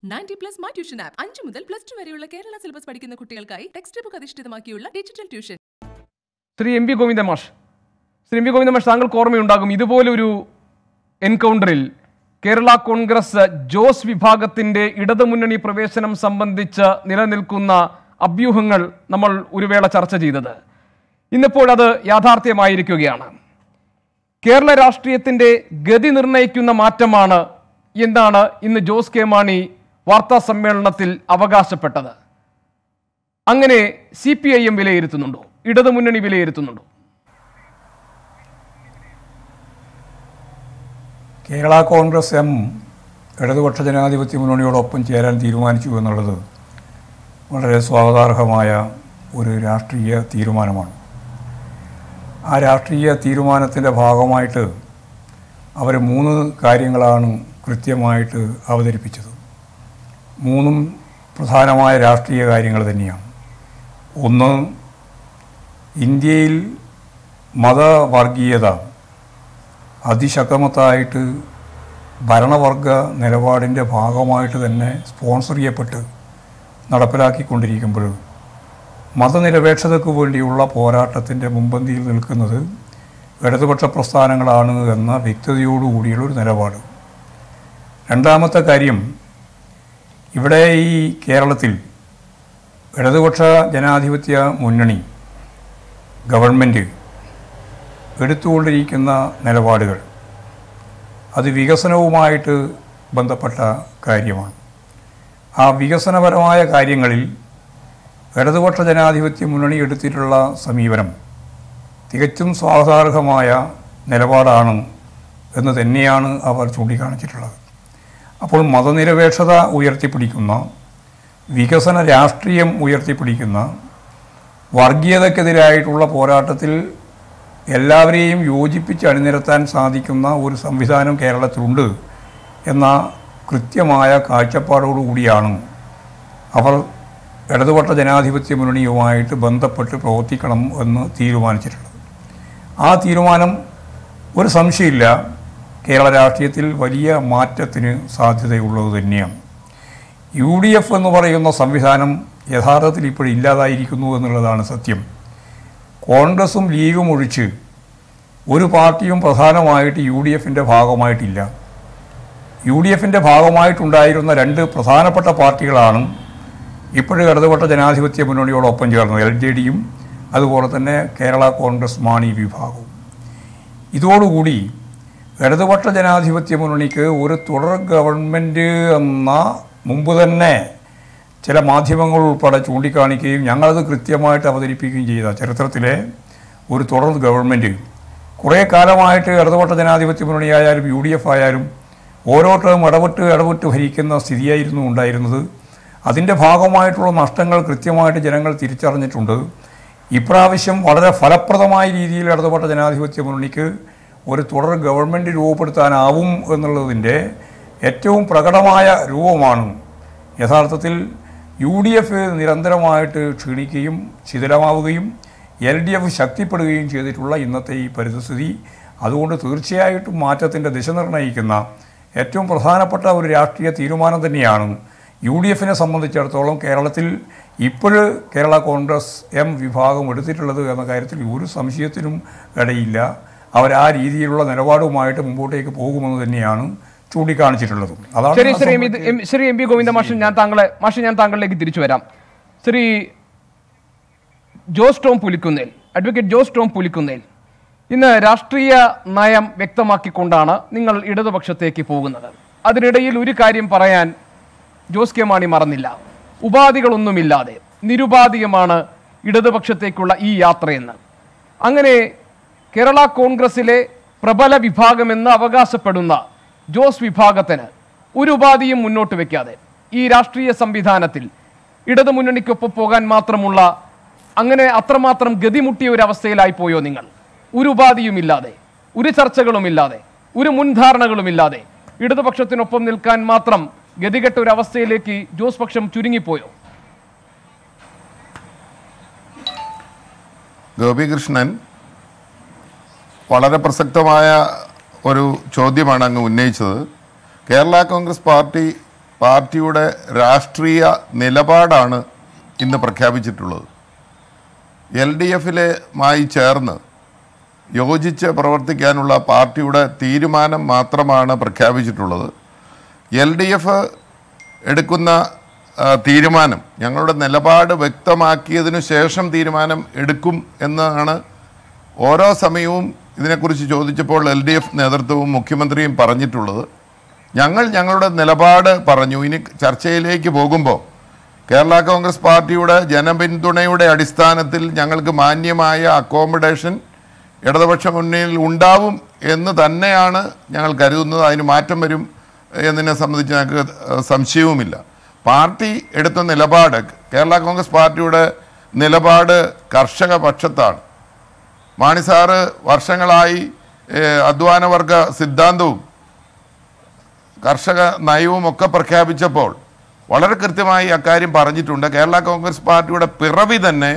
Ninety plus my tuition app അഞ്ച് മുതൽ plus two വരെയുള്ള കേരള സിലബസ് പഠിക്കുന്ന കുട്ടികൾക്കായി ടെക്സ്റ്റ് ബുക്ക് അധിഷ്ഠിതമാക്കിയുള്ള digital tuition Shri M P Govinda മാഷ് ശ്രീ എം പി ഗോവിന്ദ മാഷ് താങ്കൾക്ക് ഓർമ്മയുണ്ടാകും ഇതുപോലൊരു എൻകൗണ്ടറിൽ കേരള കോൺഗ്രസ് ജോസ് വിഭാഗത്തിന്റെ ഇടതുമുന്നണി പ്രവേശനം സംബന്ധിച്ച് നിലനിൽക്കുന്ന അഭ്യൂഹങ്ങൾ നമ്മൾ ഒരു വേള ചർച്ച ചെയ്തത് ഇന്നിപ്പോൾ അത് യാഥാർത്ഥ്യമായിരിക്കുകയാണ് കേരള രാഷ്ട്രീയത്തിന്റെ ഗതി നിർണ്ണയിക്കുന്ന മാറ്റമാണ് എന്നാണ് ഇന്ന് ജോസ് കെ മാണി വാർത്താ സമ്മേളനത്തിൽ അവകാശപ്പെട്ടത് അങ്ങനെ സി പി ഐ എം വിലയിരുത്തുന്നുണ്ടോ ഇടതുമുന്നണി വിലയിരുത്തുന്നുണ്ടോ കേരള കോൺഗ്രസ് എം ഇടതുപക്ഷ ജനാധിപത്യ മുന്നണിയോടൊപ്പം ചേരാൻ തീരുമാനിച്ചു എന്നുള്ളത് വളരെ സ്വാഗതാർഹമായ ഒരു രാഷ്ട്രീയ തീരുമാനമാണ് ആ രാഷ്ട്രീയ തീരുമാനത്തിൻ്റെ ഭാഗമായിട്ട് അവർ മൂന്ന് കാര്യങ്ങളാണ് കൃത്യമായിട്ട് അവതരിപ്പിച്ചത് മൂന്നും പ്രധാനമായ രാഷ്ട്രീയ കാര്യങ്ങൾ തന്നെയാണ് ഒന്ന് ഇന്ത്യയിൽ മതവർഗീയത അതിശക്തമത്തായിട്ട് ഭരണവർഗ നിലപാടിൻ്റെ ഭാഗമായിട്ട് തന്നെ സ്പോൺസർ ചെയ്യപ്പെട്ട് നടപ്പിലാക്കിക്കൊണ്ടിരിക്കുമ്പോൾ മതനിരപേക്ഷതയ്ക്ക് വേണ്ടിയുള്ള പോരാട്ടത്തിൻ്റെ മുൻപന്തിയിൽ നിൽക്കുന്നത് ഇടതുപക്ഷ പ്രസ്ഥാനങ്ങളാണ് എന്ന വ്യക്തതയോടുകൂടിയുള്ള ഒരു നിലപാട് രണ്ടാമത്തെ കാര്യം ഇവിടെ ഈ കേരളത്തിൽ ഇടതുപക്ഷ ജനാധിപത്യ മുന്നണി ഗവൺമെൻറ് എടുത്തുകൊണ്ടിരിക്കുന്ന നിലപാടുകൾ അത് വികസനവുമായിട്ട് ബന്ധപ്പെട്ട കാര്യമാണ് ആ വികസനപരമായ കാര്യങ്ങളിൽ ഇടതുപക്ഷ ജനാധിപത്യ മുന്നണി എടുത്തിട്ടുള്ള സമീപനം തികച്ചും സ്വാഗതാർഹമായ നിലപാടാണ് എന്ന് തന്നെയാണ് അവർ ചൂണ്ടിക്കാണിച്ചിട്ടുള്ളത് അപ്പോൾ മതനിരപേക്ഷത ഉയർത്തിപ്പിടിക്കുന്ന വികസന രാഷ്ട്രീയം ഉയർത്തിപ്പിടിക്കുന്ന വർഗീയതക്കെതിരായിട്ടുള്ള പോരാട്ടത്തിൽ എല്ലാവരെയും യോജിപ്പിച്ച് അണിനിരത്താൻ സാധിക്കുന്ന ഒരു സംവിധാനം കേരളത്തിലുണ്ട് എന്ന കൃത്യമായ കാഴ്ചപ്പാടോടുകൂടിയാണ് അവർ ഇടതുപക്ഷ ജനാധിപത്യ മുന്നണിയുമായിട്ട് ബന്ധപ്പെട്ട് പ്രവർത്തിക്കണം എന്ന് തീരുമാനിച്ചിട്ടുള്ളത് ആ തീരുമാനം ഒരു സംശയമില്ല കേരള രാഷ്ട്രീയത്തിൽ വലിയ മാറ്റത്തിന് സാധ്യതയുള്ളത് തന്നെയാണ് യു ഡി എഫ് എന്ന് പറയുന്ന സംവിധാനം യഥാർത്ഥത്തിൽ ഇപ്പോൾ ഇല്ലാതായിരിക്കുന്നു എന്നുള്ളതാണ് സത്യം കോൺഗ്രസും ലീഗും ഒഴിച്ച് ഒരു പാർട്ടിയും പ്രധാനമായിട്ട് യു ഡി എഫിൻ്റെ ഭാഗമായിട്ടില്ല യു ഡി എഫിൻ്റെ ഭാഗമായിട്ടുണ്ടായിരുന്ന രണ്ട് പ്രധാനപ്പെട്ട പാർട്ടികളാണ് ഇപ്പോഴും ഇടതുപക്ഷ ജനാധിപത്യ മുന്നണിയോടൊപ്പം ചേർന്നത് എൽ ജെ ഡിയും അതുപോലെ തന്നെ കേരള കോൺഗ്രസ് മാണി വിഭാഗവും ഇതോടുകൂടി ഇടതുപക്ഷ ജനാധിപത്യ മുന്നണിക്ക് ഒരു തുടർ ഗവൺമെൻറ് എന്ന മുമ്പ് തന്നെ ചില മാധ്യമങ്ങൾ ഉൾപ്പെടെ ചൂണ്ടിക്കാണിക്കുകയും ഞങ്ങളത് കൃത്യമായിട്ട് അവതരിപ്പിക്കുകയും ചെയ്ത ചരിത്രത്തിലെ ഒരു തുടർ ഗവൺമെൻറ് കുറേ കാലമായിട്ട് ഇടതുപക്ഷ ജനാധിപത്യ മുന്നണിയായാലും യു ഡി എഫ് ആയാലും ഓരോ ടേം ഇടപെട്ട് ഇടപെട്ട് ഭരിക്കുന്ന സ്ഥിതിയായിരുന്നു ഉണ്ടായിരുന്നത് അതിൻ്റെ ഭാഗമായിട്ടുള്ള നഷ്ടങ്ങൾ കൃത്യമായിട്ട് ജനങ്ങൾ തിരിച്ചറിഞ്ഞിട്ടുണ്ട് ഇപ്രാവശ്യം വളരെ ഫലപ്രദമായ രീതിയിൽ ഇടതുപെട്ട ജനാധിപത്യ മുന്നണിക്ക് ഒരു തുടർ ഗവൺമെൻറ് രൂപപ്പെടുത്താനാവും എന്നുള്ളതിൻ്റെ ഏറ്റവും പ്രകടമായ രൂപമാണ് യഥാർത്ഥത്തിൽ യു ഡി എഫ് നിരന്തരമായിട്ട് ക്ഷീണിക്കുകയും ശിഥിലമാവുകയും എൽ ഡി എഫ് ശക്തിപ്പെടുകയും ചെയ്തിട്ടുള്ള ഇന്നത്തെ ഈ പരിസ്ഥിതി അതുകൊണ്ട് തീർച്ചയായിട്ടും മാറ്റത്തിൻ്റെ ദിശ നിർണ്ണയിക്കുന്ന ഏറ്റവും പ്രധാനപ്പെട്ട ഒരു രാഷ്ട്രീയ തീരുമാനം തന്നെയാണ് യു ഡി എഫിനെ സംബന്ധിച്ചിടത്തോളം കേരളത്തിൽ ഇപ്പോൾ കേരള കോൺഗ്രസ് എം വിഭാഗം എടുത്തിട്ടുള്ളത് എന്ന കാര്യത്തിൽ ഒരു സംശയത്തിനും ഇടയില്ല അവർ ആ രീതിയിലുള്ള നിലപാടുമായിട്ട് മുമ്പോട്ടേക്ക് പോകുമെന്ന് തന്നെയാണ് ചൂണ്ടിക്കാണിച്ചിട്ടുള്ളത് അതാണ് ശരി ആ ശ്രീ എം സംബന്ധിച്ച് M Shri M P Govinda മാഷ് ഞാൻ താങ്കളെ മാഷ് ഞാൻ താങ്കളിലേക്ക് തിരിച്ചു വരാം ശ്രീ ജോസ് ടോം പുലിക്കുന്നേൽ അഡ്വക്കേറ്റ് ജോസ് ടോം പുലിക്കുന്നേൽ ഇന്ന് രാഷ്ട്രീയ നയം വ്യക്തമാക്കിക്കൊണ്ടാണ് നിങ്ങൾ ഇടതുപക്ഷത്തേക്ക് പോകുന്നത് അതിനിടയിൽ ഒരു കാര്യം പറയാൻ ജോസ് കെ മാണി മറന്നില്ല ഉപാധികളൊന്നുമില്ലാതെ നിരുപാധികമാണ് ഇടതുപക്ഷത്തേക്കുള്ള ഈ യാത്രയെന്ന് അങ്ങനെ കേരള കോൺഗ്രസിലെ പ്രബല വിഭാഗമെന്ന് അവകാശപ്പെടുന്ന ജോസ് വിഭാഗത്തിന് ഒരു ഉപാധിയും മുന്നോട്ട് വെക്കാതെ ഈ രാഷ്ട്രീയ സംവിധാനത്തിൽ ഇടതുമുന്നണിക്കൊപ്പം പോകാൻ മാത്രമുള്ള അങ്ങനെ അത്രമാത്രം ഗതിമുട്ടിയ ഒരു അവസ്ഥയിലായി പോയോ നിങ്ങൾ ഒരു ഉപാധിയുമില്ലാതെ ഒരു ചർച്ചകളുമില്ലാതെ ഒരു മുൻധാരണകളുമില്ലാതെ ഇടതുപക്ഷത്തിനൊപ്പം നിൽക്കാൻ മാത്രം ഗതികെട്ട ഒരു അവസ്ഥയിലേക്ക് ജോസ് പക്ഷം ചുരുങ്ങിപ്പോയോ ഗോപികൃഷ്ണൻ വളരെ പ്രസക്തമായ ഒരു ചോദ്യമാണ് അങ്ങ് ഉന്നയിച്ചത് കേരള കോൺഗ്രസ് പാർട്ടി പാർട്ടിയുടെ രാഷ്ട്രീയ നിലപാടാണ് ഇന്ന് പ്രഖ്യാപിച്ചിട്ടുള്ളത് എൽ ഡി എഫിലുമായി ചേർന്ന് യോജിച്ച് പ്രവർത്തിക്കാനുള്ള പാർട്ടിയുടെ തീരുമാനം മാത്രമാണ് പ്രഖ്യാപിച്ചിട്ടുള്ളത് എൽ ഡി എഫ് എടുക്കുന്ന ആ, തീരുമാനം ഞങ്ങളുടെ നിലപാട് വ്യക്തമാക്കിയതിനു ശേഷം തീരുമാനം എടുക്കും എന്നാണ് ഓരോ സമയവും ഇതിനെക്കുറിച്ച് ചോദിച്ചപ്പോൾ എൽ ഡി എഫ് നേതൃത്വവും മുഖ്യമന്ത്രിയും പറഞ്ഞിട്ടുള്ളത് ഞങ്ങൾ ഞങ്ങളുടെ നിലപാട് പറഞ്ഞു ഇനി ചർച്ചയിലേക്ക് പോകുമ്പോൾ കേരള കോൺഗ്രസ് പാർട്ടിയുടെ ജനപിന്തുണയുടെ അടിസ്ഥാനത്തിൽ ഞങ്ങൾക്ക് മാന്യമായ അക്കോമഡേഷൻ ഇടതുപക്ഷ മുന്നണിയിൽ ഉണ്ടാവും എന്ന് തന്നെയാണ് ഞങ്ങൾ കരുതുന്നത് അതിന് മാറ്റം വരും എന്നതിനെ സംബന്ധിച്ച് ഞങ്ങൾക്ക് ഏഹ്, സംശയവുമില്ല പാർട്ടി എടുത്ത നിലപാട് കേരള കോൺഗ്രസ് പാർട്ടിയുടെ നിലപാട് കർഷക പക്ഷത്താണ് മാണി സാറ് വർഷങ്ങളായി ഏഹ്, അധ്വാനവർഗ സിദ്ധാന്തവും കർഷക നയവും ഒക്കെ പ്രഖ്യാപിച്ചപ്പോൾ വളരെ കൃത്യമായി അക്കാര്യം പറഞ്ഞിട്ടുണ്ട് കേരള കോൺഗ്രസ് പാർട്ടിയുടെ പിറവി തന്നെ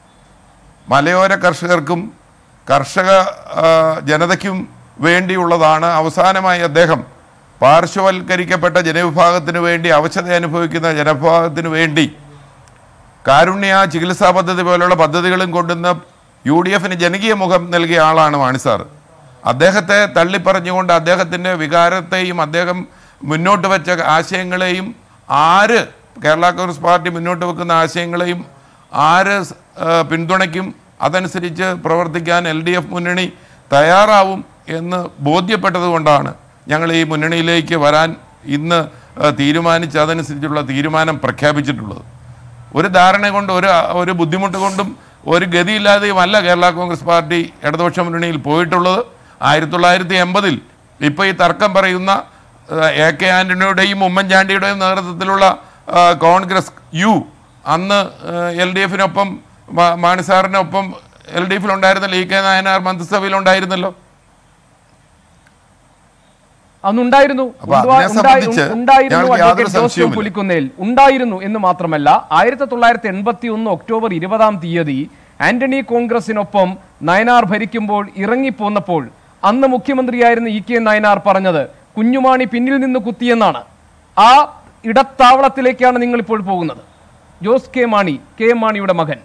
മലയോര കർഷകർക്കും കർഷക ആ, ജനതയ്ക്കും വേണ്ടിയുള്ളതാണ് അവസാനമായി അദ്ദേഹം പാർശ്വവൽക്കരിക്കപ്പെട്ട ജനവിഭാഗത്തിന് വേണ്ടി അവശത അനുഭവിക്കുന്ന ജനവിഭാഗത്തിന് വേണ്ടി കാരുണ്യ ചികിത്സാ പദ്ധതി പോലുള്ള പദ്ധതികളും കൊണ്ടുവന്ന് യു ഡി എഫിന് ജനകീയ മുഖം നൽകിയ ആളാണ് മാണി സാർ അദ്ദേഹത്തെ തള്ളിപ്പറഞ്ഞുകൊണ്ട് അദ്ദേഹത്തിൻ്റെ വികാരത്തെയും അദ്ദേഹം മുന്നോട്ട് വെച്ച ആശയങ്ങളെയും ആര് കേരള കോൺഗ്രസ് പാർട്ടി മുന്നോട്ട് വെക്കുന്ന ആശയങ്ങളെയും ആര് സ്- ആ, പിന്തുണയ്ക്കും അതനുസരിച്ച് പ്രവർത്തിക്കാൻ എൽ ഡി എഫ് മുന്നണി തയ്യാറാവും എന്ന് ബോധ്യപ്പെട്ടതുകൊണ്ടാണ് ഞങ്ങൾ ഈ മുന്നണിയിലേക്ക് വരാൻ ഇന്ന് ആ, തീരുമാനിച്ച് അതനുസരിച്ചുള്ള തീരുമാനം പ്രഖ്യാപിച്ചിട്ടുള്ളത് ഒരു ധാരണ കൊണ്ട് ഒരു ഒരു ബുദ്ധിമുട്ട് കൊണ്ടും ഒരു ഗതിയില്ലാതെയും അല്ല കേരള കോൺഗ്രസ് പാർട്ടി ഇടതുപക്ഷ മുന്നണിയിൽ പോയിട്ടുള്ളത് ആയിരത്തി തൊള്ളായിരത്തി എൺപതിൽ ഇപ്പോൾ ഈ തർക്കം പറയുന്ന ഏഹ്, എ കെ ആന്റണിയുടെയും ഉമ്മൻചാണ്ടിയുടെയും നേതൃത്വത്തിലുള്ള ആ, കോൺഗ്രസ് യു അന്ന് എൽ ഡി എഫിനൊപ്പം മാണി സാറിനൊപ്പം എൽ ഡി എഫിലുണ്ടായിരുന്നല്ലോ ഇ കെ നായനാർ മന്ത്രിസഭയിലുണ്ടായിരുന്നല്ലോ അന്നുണ്ടായിരുന്നു അപ്പൊ ഉണ്ട്വാ- അതിനെ ഉണ്ടായി- സംബന്ധിച്ച് ഉണ്ടായിരുന്നു ഞങ്ങൾക്ക് യാതൊരു അഡ്വക്കേറ്റ് ജോസ് ടോം സംശയവുമില്ല. പുലിക്കുന്നേൽ ഉണ്ടായിരുന്നു എന്ന് മാത്രമല്ല ആയിരത്തി തൊള്ളായിരത്തി എൺപത്തി ഒന്ന് ഒക്ടോബർ ഇരുപതാം തീയതി ആന്റണി കോൺഗ്രസിനൊപ്പം നയനാർ ഭരിക്കുമ്പോൾ ഇറങ്ങിപ്പോന്നപ്പോൾ അന്ന് മുഖ്യമന്ത്രിയായിരുന്ന ഇ കെ നയനാർ പറഞ്ഞത് കുഞ്ഞുമാണി പിന്നിൽ നിന്ന് കുത്തിയെന്നാണ് ആ ഇടത്താവളത്തിലേക്കാണ് നിങ്ങൾ ഇപ്പോൾ പോകുന്നത് Jose K Mani K M മാണിയുടെ മകൻ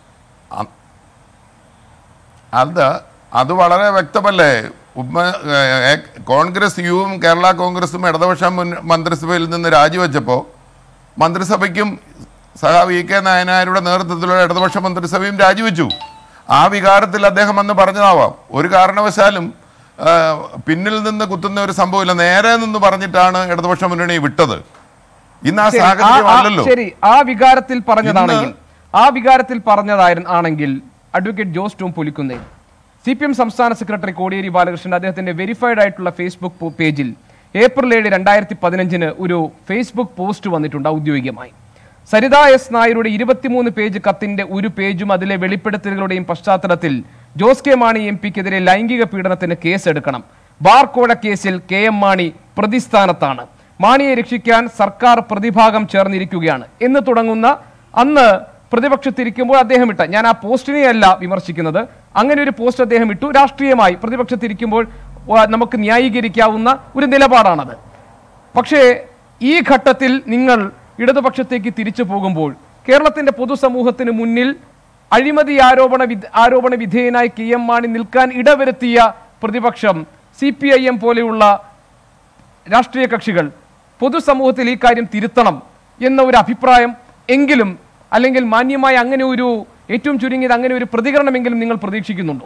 അത് അത് വളരെ വ്യക്തമല്ലേ ഉമ്മ ഏ, കോൺഗ്രസ് യുവും കേരള കോൺഗ്രസും ഇടതുപക്ഷ മുൻ മന്ത്രിസഭയിൽ നിന്ന് രാജിവെച്ചപ്പോൾ മന്ത്രിസഭയ്ക്കും സഹാബ് ഇ കെ നായനാരുടെ നേതൃത്വത്തിലുള്ള ഇടതുപക്ഷ മന്ത്രിസഭയും രാജിവെച്ചു ആ വികാരത്തിൽ അദ്ദേഹം അന്ന് പറഞ്ഞതാവാം ഒരു കാരണവശാലും ആ, പിന്നിൽ നിന്ന് കുത്തുന്ന ഒരു സംഭവമില്ല നേരെ നിന്ന് പറഞ്ഞിട്ടാണ് ഇടതുപക്ഷ മുന്നണി വിട്ടത് ഇന്ന് ആ ശരി, ആ- സാഹചര്യം ആ- അല്ലല്ലോ ശരി ആ വികാരത്തിൽ പറഞ്ഞതാണെങ്കിൽ ആ വികാരത്തിൽ പറഞ്ഞതായിരുന്നു ആണെങ്കിൽ advocate Jose Tom Pulikkunnel C P M സംസ്ഥാന സെക്രട്ടറി കോടിയേരി ബാലകൃഷ്ണൻ അദ്ദേഹത്തിന്റെ വെരിഫൈഡ് ആയിട്ടുള്ള ഫേസ്ബുക്ക് പോ- പേജിൽ ഏപ്രിൽ ഏഴ് രണ്ടായിരത്തി പതിനഞ്ചിന് ഒരു ഫേസ്ബുക്ക് പോസ്റ്റ് വന്നിട്ടുണ്ട് ഔദ്യോഗികമായി സരിത എസ് നായരുടെ ഇരുപത്തിമൂന്ന് പേജ് കത്തിന്റെ ഒരു പേജും അതിലെ വെളിപ്പെടുത്തലുകളുടെയും പശ്ചാത്തലത്തിൽ ജോസ് കെ മാണി എം പിക്കെതിരെ ലൈംഗിക പീഡനത്തിന് കേസെടുക്കണം ബാർക്കോഴ കേസിൽ കെ എം മാണി പ്രതിസ്ഥാനത്താണ് മാണിയെ രക്ഷിക്കാൻ സർക്കാർ പ്രതിഭാഗം ചേർന്നിരിക്കുകയാണ് എന്ന് തുടങ്ങുന്ന അന്ന് പ്രതിപക്ഷത്തിരിക്കുമ്പോൾ അദ്ദേഹം ഇട്ട ഞാൻ ആ പോസ്റ്റിനെ അല്ല വിമർശിക്കുന്നത് അങ്ങനെ ഒരു പോസ്റ്റ് അദ്ദേഹം ഇട്ടു രാഷ്ട്രീയമായി പ്രതിപക്ഷത്തിരിക്കുമ്പോൾ ആ, നമുക്ക് ന്യായീകരിക്കാവുന്ന ഒരു നിലപാടാണത് പക്ഷേ ഈ ഘട്ടത്തിൽ നിങ്ങൾ ഇടതുപക്ഷത്തേക്ക് തിരിച്ചു പോകുമ്പോൾ കേരളത്തിന്റെ പൊതുസമൂഹത്തിന് മുന്നിൽ അഴിമതി ആരോപണ വിധ ആരോപണ വിധേയനായി കെ എം മാണി നിൽക്കാൻ ഇടവരുത്തിയ പ്രതിപക്ഷം സി പി ഐ എം പോലെയുള്ള രാഷ്ട്രീയ കക്ഷികൾ പൊതുസമൂഹത്തിൽ ഈ കാര്യം തിരുത്തണം എന്ന ഒരു അഭിപ്രായം എങ്കിലും അല്ലെങ്കിൽ മാന്യമായ അങ്ങനെ ഒരു ഏറ്റവും ചുരുങ്ങിയത് അങ്ങനെ ഒരു പ്രതികരണമെങ്കിലും നിങ്ങൾ പ്രതീക്ഷിക്കുന്നുണ്ടോ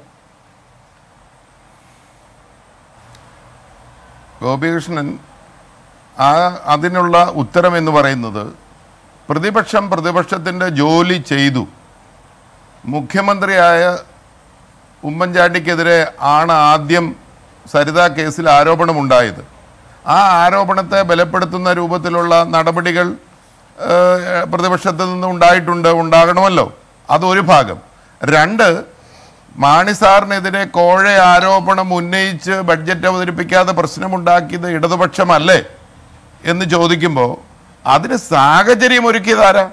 ഗോപികൃഷ്ണൻ ആ അതിനുള്ള ഉത്തരം എന്ന് പറയുന്നത് പ്രതിപക്ഷം പ്രതിപക്ഷത്തിൻ്റെ ജോലി ചെയ്തു മുഖ്യമന്ത്രിയായ ഉമ്മൻചാണ്ടിക്കെതിരെ ആണ് ആദ്യം സരിത കേസിൽ ആരോപണമുണ്ടായത് ആ ആരോപണത്തെ ബലപ്പെടുത്തുന്ന രൂപത്തിലുള്ള നടപടികൾ ഏഹ്, പ്രതിപക്ഷത്ത് നിന്ന് ഉണ്ടായിട്ടുണ്ട് ഉണ്ടാകണമല്ലോ അതൊരു ഭാഗം രണ്ട് മാണി സാറിനെതിരെ കോഴ ആരോപണം ഉന്നയിച്ച് ബഡ്ജറ്റ് അവതരിപ്പിക്കാതെ പ്രശ്നമുണ്ടാക്കിയത് ഇടതുപക്ഷമല്ലേ എന്ന് ചോദിക്കുമ്പോൾ അതിന് സാഹചര്യം ഒരുക്കിയതാരാ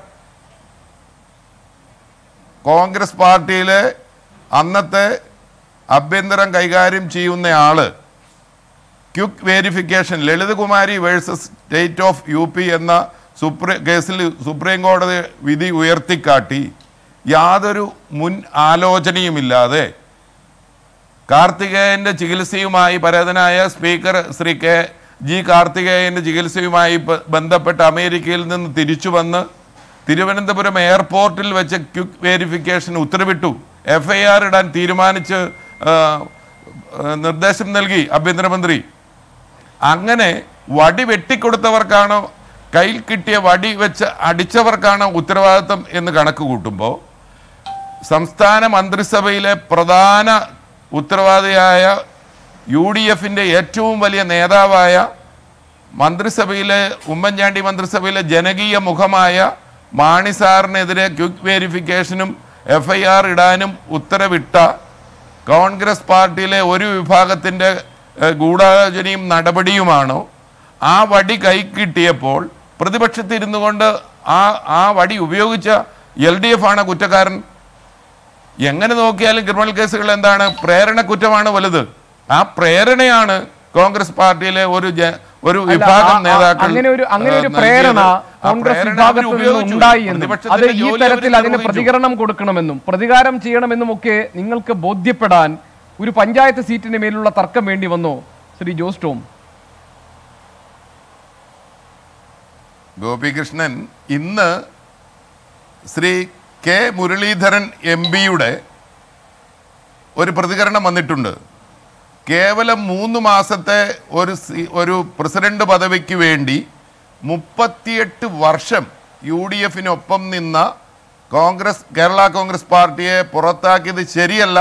കോൺഗ്രസ് പാർട്ടിയിലെ അന്നത്തെ ആഭ്യന്തരം കൈകാര്യം ചെയ്യുന്ന ആള് quick verification Lalita Kumari versus state of U P എന്ന സുപ്രീം കേസിൽ സുപ്രീം കോടതി വിധി ഉയർത്തിക്കാട്ടി യാതൊരു മുൻ ആലോചനയുമില്ലാതെ കാർത്തികേയന്റെ ചികിത്സയുമായി പരേതനായ സ്പീക്കർ ശ്രീ കെ ജി കാർത്തികേയന്റെ ചികിത്സയുമായി ബ- ബന്ധപ്പെട്ട് അമേരിക്കയിൽ നിന്ന് തിരിച്ചു വന്ന് തിരുവനന്തപുരം എയർപോർട്ടിൽ വെച്ച് ക്വിക്ക് വേരിഫിക്കേഷൻ ഉത്തരവിട്ടു എഫ് ഐ ആർ ഇടാൻ തീരുമാനിച്ച് ആ, ആ, നിർദ്ദേശം നൽകി ആഭ്യന്തരമന്ത്രി അങ്ങനെ വടി വെട്ടിക്കൊടുത്തവർക്കാണോ കയ്യിൽ കിട്ടിയ വടി വെച്ച് അടിച്ചവർക്കാണോ ഉത്തരവാദിത്വം എന്ന് കണക്ക് കൂട്ടുമ്പോൾ സംസ്ഥാന മന്ത്രിസഭയിലെ പ്രധാന ഉത്തരവാദിയായ യു ഡി എഫിൻ്റെ ഏറ്റവും വലിയ നേതാവായ മന്ത്രിസഭയിലെ ഉമ്മൻചാണ്ടി മന്ത്രിസഭയിലെ ജനകീയ മുഖമായ മാണി സാറിനെതിരെ ക്വിക്ക് വേരിഫിക്കേഷനും എഫ് ഐ ആർ ഇടാനും ഉത്തരവിട്ട കോൺഗ്രസ് പാർട്ടിയിലെ ഒരു വിഭാഗത്തിൻ്റെ ഏഹ്, ഗൂഢാലോചനയും നടപടിയുമാണോ ആ വടി കൈ കിട്ടിയപ്പോൾ പ്രതിപക്ഷത്തിരുന്നു കൊണ്ട് ആ ആ വടി ഉപയോഗിച്ച എൽ ഡി എഫ് ആണ് കുറ്റക്കാരൻ എങ്ങനെ നോക്കിയാലും ക്രിമിനൽ കേസുകൾ എന്താണ് പ്രേരണ കുറ്റമാണ് വലുത് ആ പ്രേരണയാണ് കോൺഗ്രസ് പാർട്ടിയിലെ ഒരു ജ- ഒരു അല്ല, വിഭാഗം ആ- ആ- നേതാക്കൾ അങ്ങനെ ഒരു അങ്ങനെ ഒരു ഏഹ്, പ്രേരണ നൽകിയത്. ആ കോൺഗ്രസ് പ്രേരണ വിഭാഗത്തിൽ അവർ നിന്ന് ഉപയോഗിച്ചു. ഉണ്ടായി എന്നും അത് പ്രതിപക്ഷത്തിന്റെ ഈ ജോലി തരത്തിൽ അവർ അതിന് നിർവഹിച്ചു. പ്രതികരണം കൊടുക്കണമെന്നും പ്രതികാരം ചെയ്യണമെന്നും ഒക്കെ നിങ്ങൾക്ക് ബോധ്യപ്പെടാൻ ഒരു പഞ്ചായത്ത് സീറ്റിന് മേലുള്ള തർക്കം വേണ്ടി വന്നോ ശ്രീ ജോസ് ടോം ഗോപികൃഷ്ണൻ ഇന്ന് ശ്രീ കെ മുരളീധരൻ എം പിയുടെ ഒരു പ്രതികരണം വന്നിട്ടുണ്ട് കേവലം മൂന്ന് മാസത്തെ ഒരു സി- ഒരു പ്രസിഡന്റ് പദവിക്ക് വേണ്ടി മുപ്പത്തിയെട്ട് വർഷം യു ഡി എഫിനൊപ്പം നിന്ന കോൺഗ്രസ് കേരള കോൺഗ്രസ് പാർട്ടിയെ പുറത്താക്കിയത് ശരിയല്ല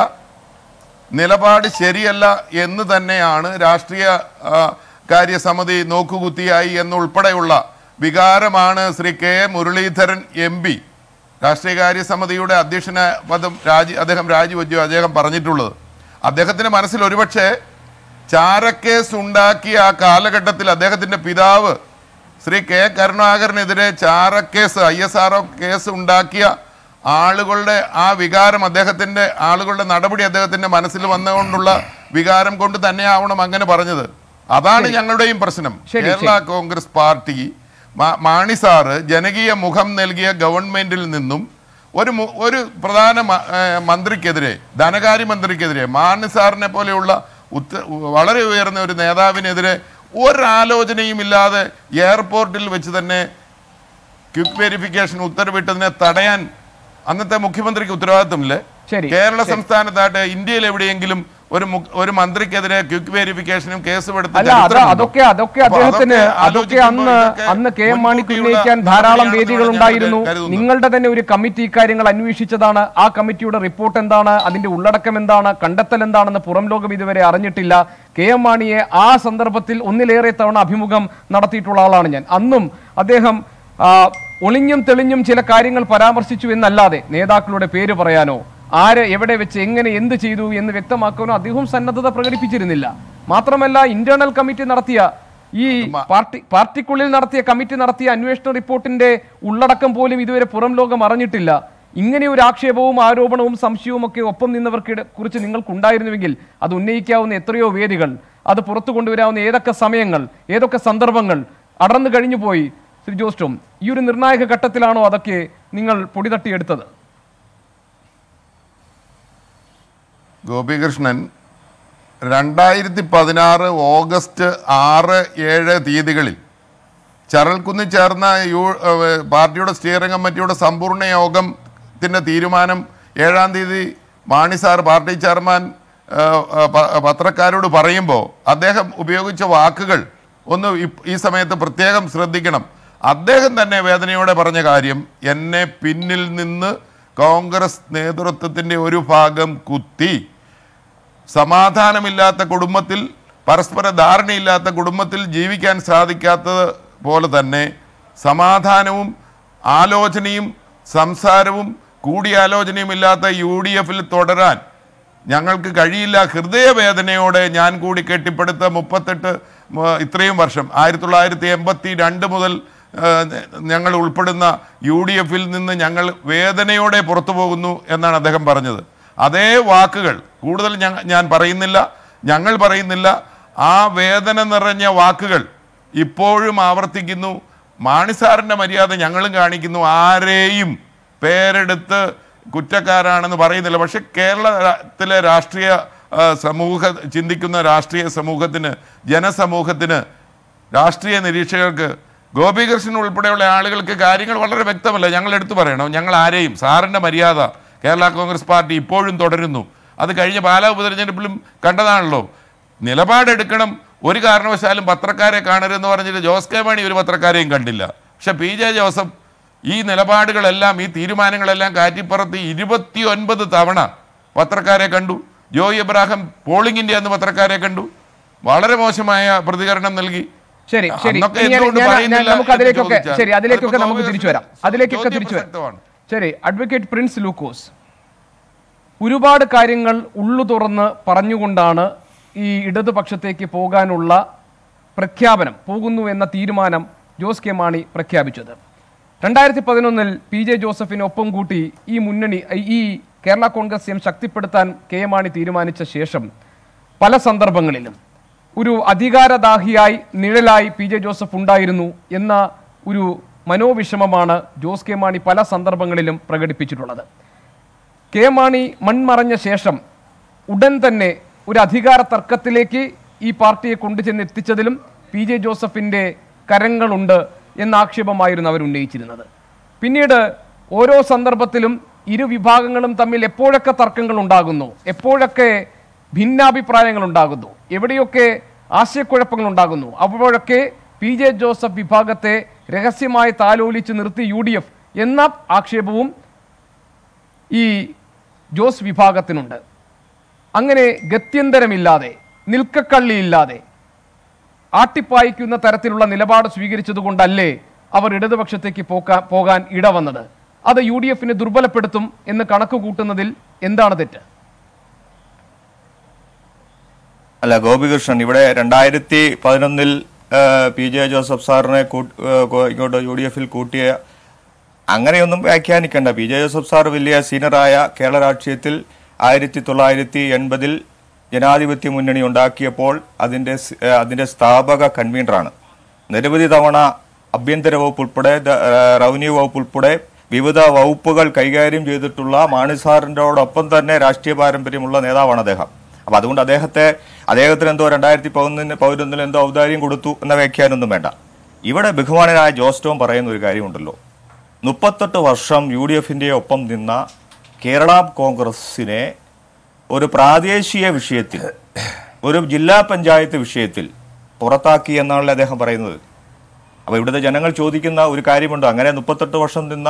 നിലപാട് ശരിയല്ല എന്ന് തന്നെയാണ് രാഷ്ട്രീയ ആ, കാര്യസമിതി നോക്കുകുത്തിയായി എന്നുൾപ്പെടെയുള്ള വികാരമാണ് Shri K Muraleedharan M P രാഷ്ട്രീയകാര്യ സമിതിയുടെ അധ്യക്ഷന പദം രാജി അദ്ദേഹം രാജിവെച്ചു അദ്ദേഹം പറഞ്ഞിട്ടുള്ളത് അദ്ദേഹത്തിൻ്റെ മനസ്സിൽ ഒരുപക്ഷെ ചാരക്കേസ് ഉണ്ടാക്കിയ ആ കാലഘട്ടത്തിൽ അദ്ദേഹത്തിൻ്റെ പിതാവ് ശ്രീ കെ കരുണാകരനെതിരെ ചാരക്കേസ് ഐ എസ് ആർ കേസ് ഉണ്ടാക്കിയ ആളുകളുടെ ആ വികാരം അദ്ദേഹത്തിൻ്റെ ആളുകളുടെ നടപടി അദ്ദേഹത്തിൻ്റെ മനസ്സിൽ വന്നുകൊണ്ടുള്ള വികാരം കൊണ്ട് തന്നെയാവണം അങ്ങനെ പറഞ്ഞത് അതാണ് ഞങ്ങളുടെയും പ്രശ്നം ശരി, കേരള കോൺഗ്രസ് പാർട്ടി മാ- മാണി സാറ് ജനകീയ മുഖം നൽകിയ ഗവൺമെന്റിൽ നിന്നും ഒരു മു- ഒരു പ്രധാന മ- ഏർ മന്ത്രിക്കെതിരെ ധനകാര്യ മന്ത്രിക്കെതിരെ മാണി സാറിനെ പോലെയുള്ള ഉത്ത വളരെ ഉയർന്ന ഒരു നേതാവിനെതിരെ ഒരാലോചനയും ഇല്ലാതെ എയർപോർട്ടിൽ വെച്ച് തന്നെ ക്വിക്ക് വെരിഫിക്കേഷൻ ഉത്തരവിട്ടതിനെ തടയാൻ അന്നത്തെ മുഖ്യമന്ത്രിക്ക് ഉത്തരവാദിത്തമില്ലേ ശരി, കേരള ശരി. സംസ്ഥാനത്തായിട്ട് ഇന്ത്യയിൽ എവിടെയെങ്കിലും ഒരു മു- ഒരു മന്ത്രിക്കെതിരെ ക്വിക്ക് വെരിഫിക്കേഷനും കേസ് എടുത്ത അല്ല അത് ചരിത്രമുണ്ടോ? അതൊക്കെ അതൊക്കെ അപ്പൊ അദ്ദേഹത്തിന് അതൊക്കെ ആലോചിക്കുമ്പോൾ അന്ന് ഇതൊക്കെ അന്ന് കെ എം മാണിക്ക് മുൻകൂട്ടിയുള്ള ഉന്നയിക്കാൻ ധാരാളം നടപടിയാണെന്ന് വേദികൾ ഞാൻ ഉണ്ടായിരുന്നു കരുതുന്നു. നിങ്ങളുടെ തന്നെ ഒരു കമ്മിറ്റി ഇക്കാര്യങ്ങൾ അന്വേഷിച്ചതാണ് ആ കമ്മിറ്റിയുടെ റിപ്പോർട്ട് എന്താണ് അതിന്റെ ഉള്ളടക്കം എന്താണ് കണ്ടെത്തൽ എന്താണെന്ന് പുറം ലോകം ഇതുവരെ അറിഞ്ഞിട്ടില്ല കെ എം മാണിയെ ആ സന്ദർഭത്തിൽ ഒന്നിലേറെ തവണ അഭിമുഖം നടത്തിയിട്ടുള്ള ആളാണ് ഞാൻ അന്നും അദ്ദേഹം ആ, ഒളിഞ്ഞും തെളിഞ്ഞും ചില കാര്യങ്ങൾ പരാമർശിച്ചു എന്നല്ലാതെ നേതാക്കളുടെ പേര് പറയാനോ ആര് എവിടെ വെച്ച് എങ്ങനെ എന്ത് ചെയ്തു എന്ന് വ്യക്തമാക്കാനോ അദ്ദേഹം സന്നദ്ധത പ്രകടിപ്പിച്ചിരുന്നില്ല മാത്രമല്ല ഇന്റേണൽ കമ്മിറ്റി നടത്തിയ ഈ പാർട്ടി പാർട്ടിക്കുള്ളിൽ നടത്തിയ കമ്മിറ്റി നടത്തിയ അന്വേഷണ റിപ്പോർട്ടിന്റെ ഉള്ളടക്കം പോലും ഇതുവരെ പുറം ലോകം അറിഞ്ഞിട്ടില്ല ഇങ്ങനെ ഒരു ആക്ഷേപവും ആരോപണവും സംശയവും ഒക്കെ ഒപ്പം നിന്നവർക്ക് കുറിച്ച് നിങ്ങൾക്കുണ്ടായിരുന്നുവെങ്കിൽ അത് ഉന്നയിക്കാവുന്ന എത്രയോ വേദികൾ അത് പുറത്തു കൊണ്ടുവരാവുന്ന ഏതൊക്കെ സമയങ്ങൾ ഏതൊക്കെ സന്ദർഭങ്ങൾ അടർന്നു കഴിഞ്ഞു പോയി ശ്രീ ജോസ് ടോം ഈ ഒരു നിർണായക ഘട്ടത്തിലാണോ അതൊക്കെ നിങ്ങൾ പൊടി തട്ടിയെടുത്തത് ഗോപികൃഷ്ണൻ രണ്ടായിരത്തി പതിനാറ് ഓഗസ്റ്റ് ആറ് ഏഴ് തീയതികളിൽ ചരൽക്കുന്നിൽ ചേർന്ന യു ഏഹ് പാർട്ടിയുടെ സ്റ്റിയറിംഗ് കമ്മിറ്റിയുടെ സമ്പൂർണ്ണ യോഗത്തിൻ്റെ തീരുമാനം ഏഴാം തീയതി മാണി സാർ പാർട്ടി ചെയർമാൻ ഏഹ്, ഏഹ്, പ- പത്രക്കാരോട് പറയുമ്പോൾ അദ്ദേഹം ഉപയോഗിച്ച വാക്കുകൾ ഒന്ന് ഇപ്- ഈ സമയത്ത് പ്രത്യേകം ശ്രദ്ധിക്കണം അദ്ദേഹം തന്നെ വേദനയോടെ പറഞ്ഞ കാര്യം എന്നെ പിന്നിൽ നിന്ന് കോൺഗ്രസ് നേതൃത്വത്തിൻ്റെ ഒരു ഭാഗം കുത്തി സമാധാനമില്ലാത്ത കുടുംബത്തിൽ പരസ്പര ധാരണയില്ലാത്ത കുടുംബത്തിൽ ജീവിക്കാൻ സാധിക്കാത്തത് പോലെ തന്നെ സമാധാനവും ആലോചനയും സംസാരവും കൂടിയാലോചനയും ഇല്ലാത്ത യു ഡി എഫിൽ തുടരാൻ ഞങ്ങൾക്ക് കഴിയില്ല ഹൃദയവേദനയോടെ ഞാൻ കൂടി കെട്ടിപ്പടുത്ത മുപ്പത്തെട്ട് മ- ഇത്രയും വർഷം ആയിരത്തി തൊള്ളായിരത്തി എൺപത്തി രണ്ട് മുതൽ ആ, ഞങ്ങൾ ഉൾപ്പെടുന്ന യു ഡി എഫിൽ നിന്ന് ഞങ്ങൾ വേദനയോടെ പുറത്തു പോകുന്നു എന്നാണ് അദ്ദേഹം പറഞ്ഞത് അതേ വാക്കുകൾ കൂടുതൽ ഞങ്ങ- ഞാൻ പറയുന്നില്ല ഞങ്ങൾ പറയുന്നില്ല ആ വേദന നിറഞ്ഞ വാക്കുകൾ ഇപ്പോഴും ആവർത്തിക്കുന്നു മാണിസാറിന്റെ മര്യാദ ഞങ്ങളും കാണിക്കുന്നു ആരെയും പേരെടുത്ത് കുറ്റക്കാരാണെന്ന് പറയുന്നില്ല പക്ഷെ കേരളത്തിലെ രാഷ്ട്രീയ ആ, സമൂഹ ചിന്തിക്കുന്ന രാഷ്ട്രീയ സമൂഹത്തിന് ജനസമൂഹത്തിന് രാഷ്ട്രീയ നിരീക്ഷകർക്ക് ഗോപികൃഷ്ണൻ ഉൾപ്പെടെയുള്ള ആളുകൾക്ക് കാര്യങ്ങൾ വളരെ വ്യക്തമല്ല ഞങ്ങൾ എടുത്തു പറയണം ഞങ്ങൾ ആരെയും സാറിൻ്റെ മര്യാദ കേരള കോൺഗ്രസ് പാർട്ടി ഇപ്പോഴും തുടരുന്നു അത് കഴിഞ്ഞ പാലാ ഉപതെരഞ്ഞെടുപ്പിലും കണ്ടതാണല്ലോ നിലപാടെടുക്കണം ഒരു കാരണവശാലും പത്രക്കാരെ കാണരുതെന്ന് പറഞ്ഞിട്ട് ജോസ് കെ മാണി ഒരു പത്രക്കാരെയും കണ്ടില്ല പക്ഷെ പി ജെ ജോസഫ് ഈ നിലപാടുകളെല്ലാം ഈ തീരുമാനങ്ങളെല്ലാം കാറ്റിപ്പുറത്ത് ഇരുപത്തി ഒൻപത് തവണ പത്രക്കാരെ കണ്ടു ജോയി എബ്രാഹിം പോളിംഗ് ഇന്ത്യ എന്ന് പത്രക്കാരെ കണ്ടു വളരെ മോശമായ പ്രതികരണം നൽകി ശരി ശരി അന്നൊക്കെ ഇനി ഞാൻ- എന്തുകൊണ്ട് ഞാൻ- ഞാൻ- പറയുന്നില്ല നമുക്ക് എന്ന് അതിലേക്കൊക്കെ ചോദിച്ചാൽ ശരി അതിലേക്കൊക്കെ അതിപ്പോ നമുക്ക് തിരിച്ചു വരാം അതിലേക്കൊക്കെ ചോദ്യം തിരിച്ചു വരാം പ്രസക്തമാണ്. ശരി അഡ്വക്കേറ്റ് പ്രിൻസ് ലൂക്കോസ് ഒരുപാട് കാര്യങ്ങൾ ഉള്ളു തുറന്ന് പറഞ്ഞുകൊണ്ടാണ് ഈ ഇടതുപക്ഷത്തേക്ക് പോകാനുള്ള പ്രഖ്യാപനം പോകുന്നു എന്ന തീരുമാനം ജോസ് കെ മാണി പ്രഖ്യാപിച്ചത് രണ്ടായിരത്തി പതിനൊന്നിൽ പി ജെ ജോസഫിനെ ഒപ്പം കൂട്ടി ഈ മുന്നണി ഈ കേരള കോൺഗ്രസ് എം ശക്തിപ്പെടുത്താൻ കെ എം മാണി തീരുമാനിച്ച ശേഷം പല സന്ദർഭങ്ങളിലും ഒരു അധികാരദാഹിയായി നിഴലായി പി ജെ ജോസഫ് ഉണ്ടായിരുന്നു എന്ന ഒരു മനോവിഷമമാണ് ജോസ് കെ മാണി പല സന്ദർഭങ്ങളിലും പ്രകടിപ്പിച്ചിട്ടുള്ളത് കെ മാണി മൺമറഞ്ഞ ശേഷം ഉടൻ തന്നെ ഒരു അധികാര തർക്കത്തിലേക്ക് ഈ പാർട്ടിയെ കൊണ്ടുചെന്ന് എത്തിച്ചതിലും പി ജെ ജോസഫിൻ്റെ കരങ്ങളുണ്ട് എന്ന ആക്ഷേപമായിരുന്നു അവർ ഉന്നയിച്ചിരുന്നത് പിന്നീട് ഓരോ സന്ദർഭത്തിലും ഇരു വിഭാഗങ്ങളും തമ്മിൽ എപ്പോഴൊക്കെ തർക്കങ്ങൾ ഉണ്ടാകുന്നു എപ്പോഴൊക്കെ ഭിന്നാഭിപ്രായങ്ങൾ ഉണ്ടാകുന്നു എവിടെയൊക്കെ ആശയക്കുഴപ്പങ്ങൾ ഉണ്ടാകുന്നു അപ്പോഴൊക്കെ പി ജെ ജോസഫ് വിഭാഗത്തെ രഹസ്യമായി താലോലിച്ച് നിർത്തി യു ഡി എഫ് എന്ന ആക്ഷേപവും ഈ ജോസ് വിഭാഗത്തിനുണ്ട് അങ്ങനെ ഗത്യന്തരമില്ലാതെ നിൽക്കക്കള്ളിയില്ലാതെ ആട്ടിപ്പായിക്കുന്ന തരത്തിലുള്ള നിലപാട് സ്വീകരിച്ചതുകൊണ്ടല്ലേ അവർ ഇടതുപക്ഷത്തേക്ക് പോക്കാ പോകാൻ ഇടവന്നത് അത് യു ഡി എഫിനെ ദുർബലപ്പെടുത്തും എന്ന് കണക്ക് കൂട്ടുന്നതിൽ എന്താണ് തെറ്റ് അല്ല ഗോപികൃഷ്ണൻ ഇവിടെ രണ്ടായിരത്തി പതിനൊന്നിൽ പി ജെ ജോസഫ് സാറിനെ കൂട്ട്- ഏ, കോ- ഇങ്ങോട്ട് യു ഡി എഫിൽ കൂട്ടിയ അങ്ങനെയൊന്നും വ്യാഖ്യാനിക്കേണ്ട പി ജെ ജോസഫ് സാർ വലിയ സീനിയറായ കേരള രാഷ്ട്രീയത്തിൽ ആയിരത്തി തൊള്ളായിരത്തി എൺപതിൽ ജനാധിപത്യ മുന്നണി ഉണ്ടാക്കിയപ്പോൾ അതിന്റെ സ്- ഏ, അതിന്റെ സ്ഥാപക കൺവീനറാണ് നിരവധി തവണ ആഭ്യന്തര വകുപ്പ് ഉൾപ്പെടെ ദ- ഏ, റവന്യൂ വകുപ്പ് ഉൾപ്പെടെ വിവിധ വകുപ്പുകൾ കൈകാര്യം ചെയ്തിട്ടുള്ള മാണിസാറിൻ്റെയോടൊപ്പം തന്നെ രാഷ്ട്രീയ പാരമ്പര്യമുള്ള നേതാവാണ് അദ്ദേഹം അപ്പൊ അതുകൊണ്ട് അദ്ദേഹത്തെ അദ്ദേഹത്തിന് എന്തോ രണ്ടായിരത്തി പതിനൊന്നിന് പതിനൊന്നിൽ എന്തോ ഔദാര്യം കൊടുത്തു എന്ന വ്യാഖ്യാനമൊന്നും വേണ്ട ഇവിടെ ബഹുമാനനായ ജോസ് ടോം പറയുന്ന ഒരു കാര്യമുണ്ടല്ലോ മുപ്പത്തെട്ട് വർഷം യു ഡി എഫിന്റെ ഒപ്പം നിന്ന കേരള കോൺഗ്രസിനെ ഒരു പ്രാദേശിക വിഷയത്തിൽ ഒരു ജില്ലാ പഞ്ചായത്ത് വിഷയത്തിൽ പുറത്താക്കി എന്നാണല്ലോ അദ്ദേഹം പറയുന്നത് അപ്പോൾ ഇവിടുത്തെ ജനങ്ങൾ ചോദിക്കുന്ന ഒരു കാര്യമുണ്ട് അങ്ങനെ മുപ്പത്തെട്ട് വർഷം നിന്ന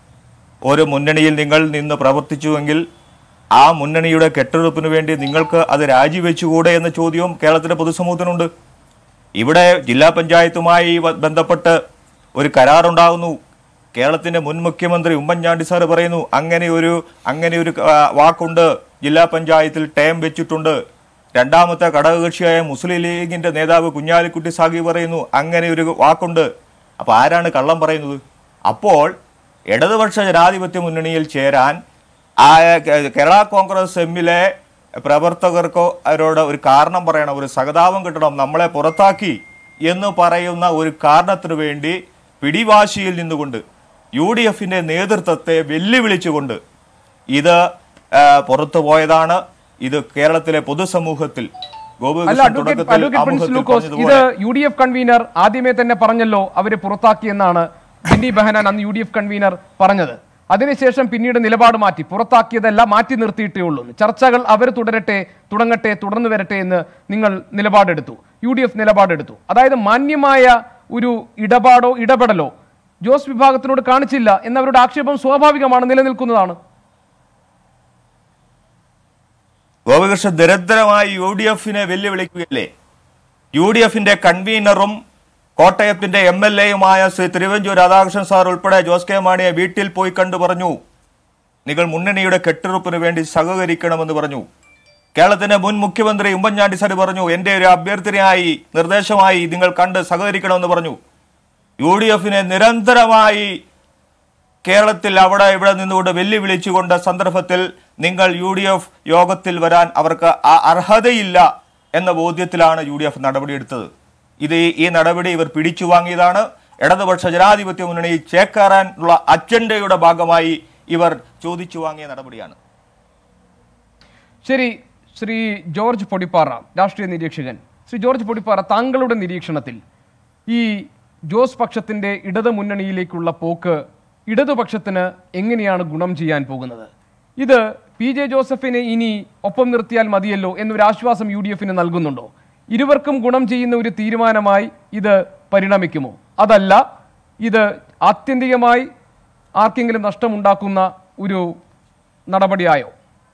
ഒരു മുന്നണിയിൽ നിങ്ങൾ നിന്ന് പ്രവർത്തിച്ചുവെങ്കിൽ ആ മുന്നണിയുടെ കെട്ടുറപ്പിന് വേണ്ടി നിങ്ങൾക്ക് അത് രാജിവെച്ചുകൂടെ എന്ന ചോദ്യവും കേരളത്തിലെ പൊതുസമൂഹത്തിനുണ്ട് ഇവിടെ ജില്ലാ പഞ്ചായത്തുമായി വ- ബന്ധപ്പെട്ട് ഒരു കരാറുണ്ടാകുന്നു കേരളത്തിന്റെ മുൻ മുഖ്യമന്ത്രി ഉമ്മൻചാണ്ടി സാർ പറയുന്നു അങ്ങനെ ഒരു അങ്ങനെ ഒരു ആ, വാക്കുണ്ട് ജില്ലാ പഞ്ചായത്തിൽ ടേം വെച്ചിട്ടുണ്ട് രണ്ടാമത്തെ ഘടകകക്ഷിയായ മുസ്ലിം ലീഗിന്റെ നേതാവ് കുഞ്ഞാലിക്കുട്ടി സാഗി പറയുന്നു അങ്ങനെ ഒരു വാക്കുണ്ട് അപ്പൊ ആരാണ് കള്ളം പറയുന്നത് അപ്പോൾ ഇടതുപക്ഷ ജനാധിപത്യ മുന്നണിയിൽ ചേരാൻ ആ കേ- കേരള കോൺഗ്രസ് എമ്മിലെ പ്രവർത്തകർക്കോ അവരോട് ഒരു കാരണം പറയണം ഒരു സഹതാപം കിട്ടണം നമ്മളെ പുറത്താക്കി എന്ന് പറയുന്ന ഒരു കാരണത്തിനു വേണ്ടി പിടിവാശിയിൽ നിന്നുകൊണ്ട് യു ഡി എഫിന്റെ നേതൃത്വത്തെ വെല്ലുവിളിച്ചുകൊണ്ട് ഇത് ആ, പുറത്തു പോയതാണ് ഇത് കേരളത്തിലെ പൊതുസമൂഹത്തിൽ അല്ല ഗോപികൃഷ്ണൻ അഡ്വക്കേറ്റ് തുടക്കത്തിൽ അഡ്വക്കേറ്റ് പ്രിൻസ് ആമുഖത്തിൽ ലൂക്കോസ് ഇത് പറഞ്ഞതുപോലെ യു ഡി എഫ് കൺവീനർ ആദ്യമേ തന്നെ പറഞ്ഞല്ലോ അവരെ പുറത്താക്കിയെന്നാണ് ബെന്നി ബെഹനാൻ അന്ന് യു ഡി എഫ് കൺവീനർ പറഞ്ഞത് അതിനുശേഷം പിന്നീട് നിലപാട് മാറ്റി പുറത്താക്കിയതല്ല മാറ്റി നിർത്തിയിട്ടേ ഉള്ളൂ എന്ന്. ചർച്ചകൾ അവർ തുടരട്ടെ തുടങ്ങട്ടെ തുടർന്നു വരട്ടെ എന്ന് നിങ്ങൾ നിലപാടെടുത്തു യു ഡി എഫ് നിലപാടെടുത്തു അതായത് മാന്യമായ ഒരു ഇടപാടോ ഇടപെടലോ ജോസ് വിഭാഗത്തിനോട് കാണിച്ചില്ല എന്നവരുടെ ആക്ഷേപം സ്വാഭാവികമാണ് നിലനിൽക്കുന്നതാണ് ഗോപികൃഷ്ണൻ നിരന്തരമായി യു ഡി എഫിനെ വെല്ലുവിളിക്കുകയല്ലേ യു ഡി എഫിന്റെ കൺവീനറും കോട്ടയത്തിന്റെ എം എൽ എയുമായ ശ്രീ തിരുവഞ്ചൂർ രാധാകൃഷ്ണൻ സാർ ഉൾപ്പെടെ ജോസ് കെ മാണിയെ വീട്ടിൽ പോയി കണ്ടു പറഞ്ഞു നിങ്ങൾ മുന്നണിയുടെ കെട്ടുറപ്പിന് വേണ്ടി സഹകരിക്കണമെന്ന് പറഞ്ഞു കേരളത്തിന്റെ മുൻ മുഖ്യമന്ത്രി ഉമ്മൻചാണ്ടി സാർ പറഞ്ഞു എന്റെ ഒരു അഭ്യർത്ഥനയായി നിർദ്ദേശമായി നിങ്ങൾ കണ്ട് സഹകരിക്കണമെന്ന് പറഞ്ഞു യു ഡി എഫിനെ നിരന്തരമായി കേരളത്തിൽ അവിടെ ഇവിടെ നിന്നുകൊണ്ട് വെല്ലുവിളിച്ചുകൊണ്ട് സന്ദർഭത്തിൽ നിങ്ങൾ യു ഡി എഫ് യോഗത്തിൽ വരാൻ അവർക്ക് ആ അർഹതയില്ല എന്ന ബോധ്യത്തിലാണ് യു ഡി എഫ് നടപടിയെടുത്തത് ഇത് ഈ- ഈ നടപടി ഇവർ പിടിച്ചു വാങ്ങിയതാണ് ഇടതുപക്ഷ ജനാധിപത്യ മുന്നണി ചേക്കേറാനുള്ള അജണ്ടയുടെ ഭാഗമായി ഇവർ ചോദിച്ചു വാങ്ങിയ നടപടിയാണ് ശരി ശ്രീ ജോർജ് പൊടിപ്പാറ രാഷ്ട്രീയ നിരീക്ഷകൻ ശ്രീ ജോർജ് പൊടിപ്പാറ താങ്കളുടെ നിരീക്ഷണത്തിൽ ഈ ജോസ് പക്ഷത്തിന്റെ ഇടത് മുന്നണിയിലേക്കുള്ള പോക്ക് ഇടതുപക്ഷത്തിന് എങ്ങനെയാണ് ഗുണം ചെയ്യാൻ പോകുന്നത് ഇത് പി ജെ ജോസഫിനെ ഇനി ഒപ്പം നിർത്തിയാൽ മതിയല്ലോ എന്നൊരു ആശ്വാസം യു ഡി എഫിന് നൽകുന്നുണ്ടോ ഇരുവർക്കും ഗുണം ചെയ്യുന്ന ഒരു തീരുമാനമായി ഇത് പരിണമിക്കുമോ അതല്ല ഇത് ആത്യന്തികമായി ആർക്കെങ്കിലും നഷ്ടമുണ്ടാക്കുന്ന ഒരു നടപടിയായോ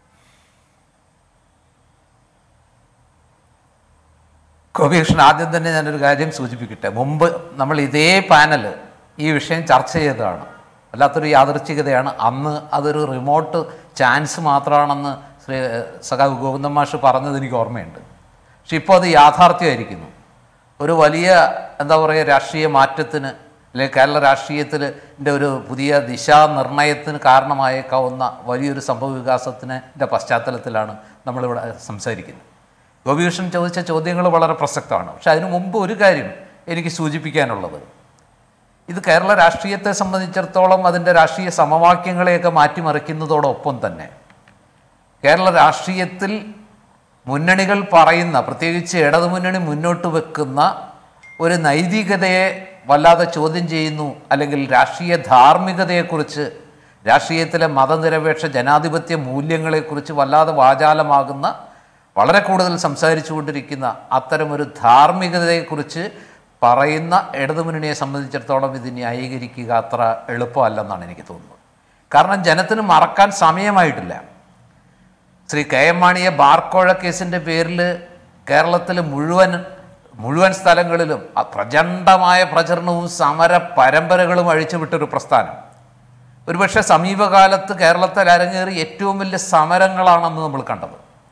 ഗോപികൃഷ്ണൻ ആദ്യം തന്നെ ഞാനൊരു കാര്യം സൂചിപ്പിക്കട്ടെ മുമ്പ് നമ്മൾ ഇതേ പാനൽ ഈ വിഷയം ചർച്ച ചെയ്തതാണ് വല്ലാത്തൊരു യാദൃച്ഛികതയാണ് അന്ന് അതൊരു റിമോട്ട് ചാൻസ് മാത്രമാണെന്ന് ശ്രീ സഖാവ് ഗോവിന്ദൻ മാഷ് പറഞ്ഞത് എനിക്ക് ഓർമ്മയുണ്ട് പക്ഷെ ഇപ്പോൾ അത് യാഥാർത്ഥ്യമായിരിക്കുന്നു ഒരു വലിയ എന്താ പറയുക രാഷ്ട്രീയ മാറ്റത്തിന് അല്ലെങ്കിൽ കേരള രാഷ്ട്രീയത്തിൻ്റെ ഒരു പുതിയ ദിശാനിർണയത്തിന് കാരണമായേക്കാവുന്ന വലിയൊരു സംഭവ വികാസത്തിൻ്റെ പശ്ചാത്തലത്തിലാണ് നമ്മളിവിടെ സംസാരിക്കുന്നത് ഗോപികൃഷ്ണൻ ചോദിച്ച ചോദ്യങ്ങൾ വളരെ പ്രസക്തമാണ് പക്ഷെ അതിനു മുമ്പ് ഒരു കാര്യം എനിക്ക് സൂചിപ്പിക്കാനുള്ളത് ഇത് കേരള രാഷ്ട്രീയത്തെ സംബന്ധിച്ചിടത്തോളം അതിൻ്റെ രാഷ്ട്രീയ സമവാക്യങ്ങളെയൊക്കെ മാറ്റിമറിക്കുന്നതോടൊപ്പം തന്നെ കേരള രാഷ്ട്രീയത്തിൽ മുന്നണികൾ പറയുന്ന പ്രത്യേകിച്ച് ഇടതുമുന്നണി മുന്നോട്ട് വെക്കുന്ന ഒരു നൈതികതയെ വല്ലാതെ ചോദ്യം ചെയ്യുന്നു അല്ലെങ്കിൽ രാഷ്ട്രീയ ധാർമ്മികതയെക്കുറിച്ച് രാഷ്ട്രീയത്തിലെ മതനിരപേക്ഷ ജനാധിപത്യ മൂല്യങ്ങളെക്കുറിച്ച് വല്ലാതെ വാചാലമാകുന്ന വളരെ കൂടുതൽ സംസാരിച്ചു കൊണ്ടിരിക്കുന്ന അത്തരമൊരു ധാർമ്മികതയെക്കുറിച്ച് പറയുന്ന ഇടതുമുന്നണിയെ സംബന്ധിച്ചിടത്തോളം ഇത് ന്യായീകരിക്കുക അത്ര എളുപ്പമല്ലെന്നാണ് എനിക്ക് തോന്നുന്നത് കാരണം ജനത്തിന് മറക്കാൻ സമയമായിട്ടില്ല ശ്രീ കെ എം മാണിയെ ബാർക്കോഴ കേസിൻ്റെ പേരിൽ കേരളത്തിൽ മുഴുവൻ മുഴുവൻ സ്ഥലങ്ങളിലും ആ പ്രചണ്ഡമായ പ്രചരണവും സമര പരമ്പരകളും അഴിച്ചുവിട്ടൊരു പ്രസ്ഥാനം ഒരുപക്ഷെ സമീപകാലത്ത് കേരളത്തിൽ അരങ്ങേറി ഏറ്റവും വലിയ സമരങ്ങളാണെന്ന് നമ്മൾ കണ്ടത്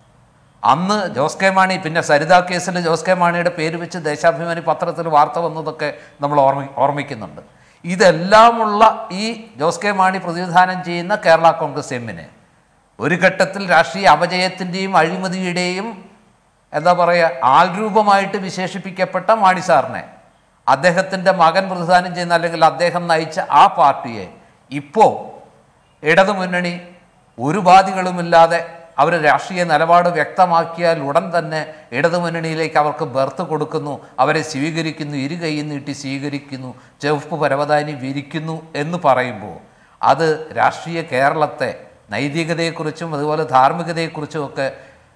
അന്ന് ജോസ് കെ മാണി പിന്നെ സരിത കേസിൽ ജോസ് കെ മാണിയുടെ പേര് വെച്ച് ദേശാഭിമാനി പത്രത്തിൽ വാർത്ത വന്നതൊക്കെ നമ്മൾ ഓർമ്മ ഓർമ്മിക്കുന്നുണ്ട് ഇതെല്ലാമുള്ള ഈ ജോസ് കെ മാണി പ്രതിനിധാനം ചെയ്യുന്ന കേരള കോൺഗ്രസ് എമ്മിനെ ഒരു ഘട്ടത്തിൽ രാഷ്ട്രീയ അപജയത്തിൻ്റെയും അഴിമതിയുടെയും എന്താ പറയുക ആൾരൂപമായിട്ട് വിശേഷിപ്പിക്കപ്പെട്ട മാണി സാറിനെ അദ്ദേഹത്തിൻ്റെ മകൻ പ്രതിദാനം ചെയ്യുന്ന അല്ലെങ്കിൽ അദ്ദേഹം നയിച്ച ആ പാർട്ടിയെ ഇപ്പോൾ ഇടതുമുന്നണി ഒരു ബാധികളുമില്ലാതെ അവർ രാഷ്ട്രീയ നിലപാട് വ്യക്തമാക്കിയാൽ ഉടൻ തന്നെ ഇടതുമുന്നണിയിലേക്ക് അവർക്ക് ബർത്ത് കൊടുക്കുന്നു അവരെ സ്വീകരിക്കുന്നു ഇരു കൈ നീട്ടി സ്വീകരിക്കുന്നു ചെവപ്പ് പരവതാനി വിരിക്കുന്നു എന്ന് പറയുമ്പോൾ അത് രാഷ്ട്രീയ കേരളത്തെ നൈതികതയെക്കുറിച്ചും അതുപോലെ ധാർമ്മികതയെക്കുറിച്ചും ഒക്കെ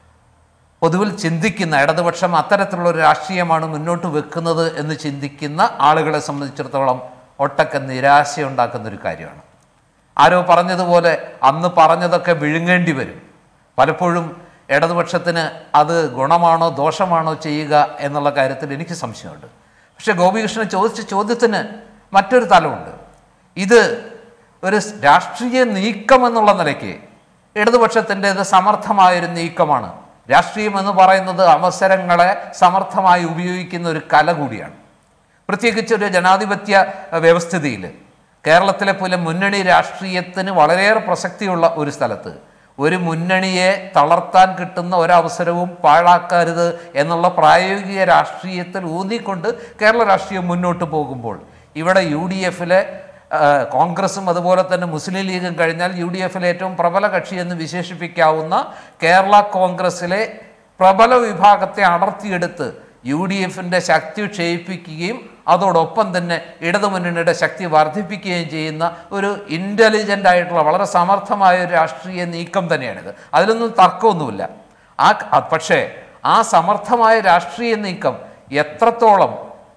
പൊതുവിൽ ചിന്തിക്കുന്ന ഇടതുപക്ഷം അത്തരത്തിലുള്ള ഒരു രാഷ്ട്രീയമാണ് മുന്നോട്ട് വെക്കുന്നത് എന്ന് ചിന്തിക്കുന്ന ആളുകളെ സംബന്ധിച്ചിടത്തോളം ഒട്ടൊക്കെ നിരാശയുണ്ടാക്കുന്ന ഒരു കാര്യമാണ് ആരോ പറഞ്ഞതുപോലെ അന്ന് പറഞ്ഞതൊക്കെ വിഴുങ്ങേണ്ടി വരും പലപ്പോഴും ഇടതുപക്ഷത്തിന് അത് ഗുണമാണോ ദോഷമാണോ ചെയ്യുക എന്നുള്ള കാര്യത്തിൽ എനിക്ക് സംശയമുണ്ട് പക്ഷേ ഗോപികൃഷ്ണൻ ചോദിച്ച ചോദ്യത്തിന് മറ്റൊരു തലമുണ്ട് ഇത് ഒരു രാഷ്ട്രീയ നീക്കം എന്നുള്ള നിലയ്ക്ക് ഇടതുപക്ഷത്തിൻ്റെത് സമർത്ഥമായൊരു നീക്കമാണ് രാഷ്ട്രീയം എന്ന് പറയുന്നത് അവസരങ്ങളെ സമർത്ഥമായി ഉപയോഗിക്കുന്ന ഒരു കല കൂടിയാണ് പ്രത്യേകിച്ച് ഒരു ജനാധിപത്യ വ്യവസ്ഥിതിയിൽ കേരളത്തിലെ പോലെ മുന്നണി രാഷ്ട്രീയത്തിന് വളരെയേറെ പ്രസക്തിയുള്ള ഒരു സ്ഥലത്ത് ഒരു മുന്നണിയെ തളർത്താൻ കിട്ടുന്ന ഒരവസരവും പാഴാക്കരുത് എന്നുള്ള പ്രായോഗിക രാഷ്ട്രീയത്തിൽ ഊന്നിക്കൊണ്ട് കേരള രാഷ്ട്രീയം മുന്നോട്ട് പോകുമ്പോൾ ഇവിടെ യു ഡി എഫിലെ കോൺഗ്രസും അതുപോലെ തന്നെ മുസ്ലിം ലീഗും കഴിഞ്ഞാൽ യു ഡി എഫിലെ ഏറ്റവും പ്രബല കക്ഷി എന്ന് വിശേഷിപ്പിക്കാവുന്ന കേരള കോൺഗ്രസിലെ പ്രബല വിഭാഗത്തെ അടർത്തിയെടുത്ത് യു ഡി എഫിൻ്റെ ശക്തി ക്ഷയിപ്പിക്കുകയും അതോടൊപ്പം തന്നെ ഇടതുമുന്നണിയുടെ ശക്തി വർദ്ധിപ്പിക്കുകയും ചെയ്യുന്ന ഒരു ഇൻ്റലിജൻ്റ് ആയിട്ടുള്ള വളരെ സമർത്ഥമായ ഒരു രാഷ്ട്രീയ നീക്കം തന്നെയാണിത് അതിലൊന്നും തർക്കമൊന്നുമില്ല ആ പക്ഷേ ആ സമർത്ഥമായ രാഷ്ട്രീയ നീക്കം എത്രത്തോളം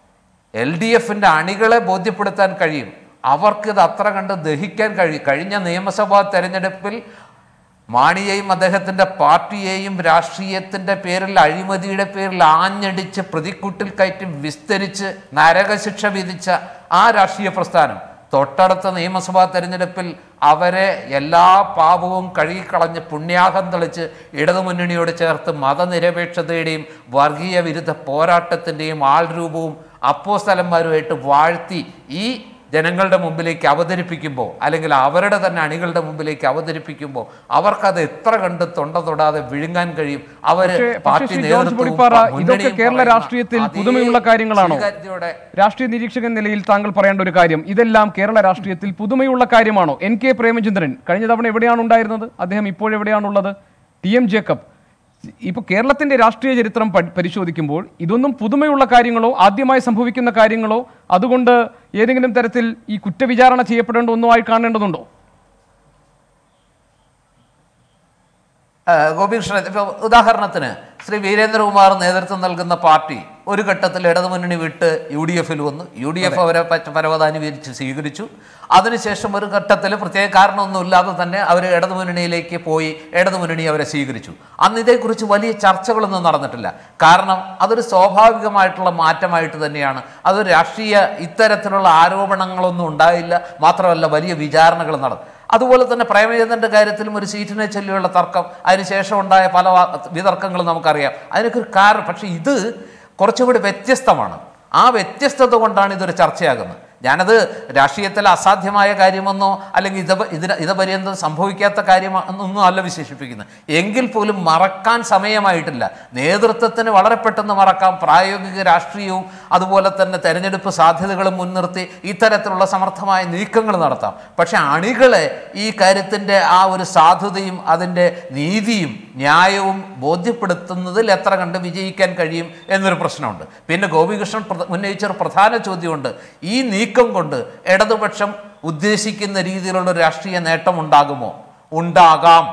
എൽ ഡി എഫിൻ്റെ അണികളെ ബോധ്യപ്പെടുത്താൻ കഴിയും അവർക്കിത് അത്ര കണ്ട് ദഹിക്കാൻ കഴിയും കഴിഞ്ഞ നിയമസഭാ തെരഞ്ഞെടുപ്പിൽ മാണിയെയും അദ്ദേഹത്തിൻ്റെ പാർട്ടിയെയും രാഷ്ട്രീയത്തിൻ്റെ പേരിൽ അഴിമതിയുടെ പേരിൽ ആഞ്ഞടിച്ച് പ്രതിക്കൂട്ടിൽ കയറ്റി വിസ്തരിച്ച് നരകശിക്ഷ വിധിച്ച ആ രാഷ്ട്രീയ പ്രസ്ഥാനം തൊട്ടടുത്ത നിയമസഭാ തെരഞ്ഞെടുപ്പിൽ അവരെ എല്ലാ പാപവും കഴുകിക്കളഞ്ഞ് പുണ്യാഹം തെളിച്ച് ഇടതുമുന്നണിയോട് ചേർത്ത് മതനിരപേക്ഷതയുടെയും വർഗീയ വിരുദ്ധ പോരാട്ടത്തിൻ്റെയും ആൾരൂപവും അപ്പോസ്തലന്മാരുമായിട്ട് വാഴ്ത്തി ഈ ജനങ്ങളുടെ മുമ്പിലേക്ക് അവതരിപ്പിക്കുമ്പോൾ അല്ലെങ്കിൽ അവരുടെ തന്നെ അണികളുടെ മുമ്പിലേക്ക് അവതരിപ്പിക്കുമ്പോൾ അവർക്കത് എത്ര കണ്ട് തൊണ്ട തൊടാതെ വിഴുങ്ങാൻ കഴിയും അവര് പക്ഷേ- പക്ഷേ പാർട്ടി ശ്രീ ജോർജ് നേതൃത്വവും പൊടിപ്പാറ, ഇതൊക്കെ മുന്നണിയും കേരള പറയുന്ന രാഷ്ട്രീയത്തിൽ അതേ പുതുമയുള്ള കാര്യങ്ങളാണോ? സ്വീകാര്യതയോടെ രാഷ്ട്രീയ നിരീക്ഷകൻ നിലയിൽ താങ്കൾ പറയേണ്ട ഒരു കാര്യം ഇതെല്ലാം കേരള രാഷ്ട്രീയത്തിൽ പുതുമയുള്ള കാര്യമാണോ എൻ കെ പ്രേമചന്ദ്രൻ കഴിഞ്ഞ തവണ എവിടെയാണ് ഉണ്ടായിരുന്നത് അദ്ദേഹം ഇപ്പോഴെവിടെയാണുള്ളത് ടി എം ജേക്കബ് ഇപ്പൊ കേരളത്തിന്റെ രാഷ്ട്രീയ ചരിത്രം പ- പരിശോധിക്കുമ്പോൾ ഇതൊന്നും പുതുമയുള്ള കാര്യങ്ങളോ ആദ്യമായി സംഭവിക്കുന്ന കാര്യങ്ങളോ അതുകൊണ്ട് ഏതെങ്കിലും തരത്തിൽ ഈ കുറ്റവിചാരണ ചെയ്യപ്പെടേണ്ട ഒന്നുമായി കാണേണ്ടതുണ്ടോ ആ, ഗോപികൃഷ്ണൻ ഇപ്പൊ ഉദാഹരണത്തിന് ശ്രീ വീരേന്ദ്രകുമാർ നേതൃത്വം നൽകുന്ന പാർട്ടി ഒരു ഘട്ടത്തിൽ ഇടതുമുന്നണി വിട്ട് യു ഡി എഫിൽ വന്നു യു ഡി എഫ് അവരെ പറ്റ- പരവതാനുകരിച്ച് സ്വീകരിച്ചു അതിനുശേഷം ഒരു ഘട്ടത്തിൽ പ്രത്യേക കാരണമൊന്നുമില്ലാതെ തന്നെ അവർ ഇടതുമുന്നണിയിലേക്ക് പോയി ഇടതുമുന്നണി അവരെ സ്വീകരിച്ചു അന്ന് ഇതേക്കുറിച്ച് വലിയ ചർച്ചകളൊന്നും നടന്നിട്ടില്ല കാരണം അതൊരു സ്വാഭാവികമായിട്ടുള്ള മാറ്റമായിട്ട് തന്നെയാണ് അത് രാഷ്ട്രീയ ഇത്തരത്തിലുള്ള ആരോപണങ്ങളൊന്നും ഉണ്ടായില്ല മാത്രമല്ല വലിയ വിചാരണകൾ നടന്നു അതുപോലെ തന്നെ പ്രേമചന്ദ്രന്റെ കാര്യത്തിലും ഒരു സീറ്റിനെ ചൊല്ലിയുള്ള തർക്കം അതിനുശേഷം ഉണ്ടായ പല വാ- വിതർക്കങ്ങളും നമുക്കറിയാം അതിനൊക്കെ ഒരു കാരണം പക്ഷേ ഇത് കുറച്ചുകൂടി വ്യത്യസ്തമാണ് ആ വ്യത്യസ്തത കൊണ്ടാണ് ഇതൊരു ചർച്ചയാകുന്നത് ഞാനത് രാഷ്ട്രീയത്തിൽ അസാധ്യമായ കാര്യമെന്നോ അല്ലെങ്കിൽ ഇത് ഇതിന് ഇതപര്യന്തം സംഭവിക്കാത്ത കാര്യമൊന്നും അല്ല വിശേഷിപ്പിക്കുന്നത് എങ്കിൽ പോലും മറക്കാൻ സമയമായിട്ടില്ല നേതൃത്വത്തിന് വളരെ പെട്ടെന്ന് മറക്കാം പ്രായോഗിക രാഷ്ട്രീയവും അതുപോലെ തന്നെ തെരഞ്ഞെടുപ്പ് സാധ്യതകളും മുൻനിർത്തി ഇത്തരത്തിലുള്ള സമർത്ഥമായ നീക്കങ്ങൾ നടത്താം പക്ഷെ അണികളെ ഈ കാര്യത്തിൻ്റെ ആ ഒരു സാധുതയും അതിൻ്റെ നീതിയും ന്യായവും ബോധ്യപ്പെടുത്തുന്നതിൽ എത്ര കണ്ട് വിജയിക്കാൻ കഴിയും എന്നൊരു പ്രശ്നമുണ്ട് പിന്നെ ഗോപികൃഷ്ണൻ പ്രധ- ഉന്നയിച്ച ഒരു പ്രധാന ചോദ്യമുണ്ട് ഈ നീക്കം കൊണ്ട് ഇടതുപക്ഷം ഉദ്ദേശിക്കുന്ന രീതിയിലുള്ള ഒരു രാഷ്ട്രീയ നേട്ടം ഉണ്ടാകുമോ ഉണ്ടാകാം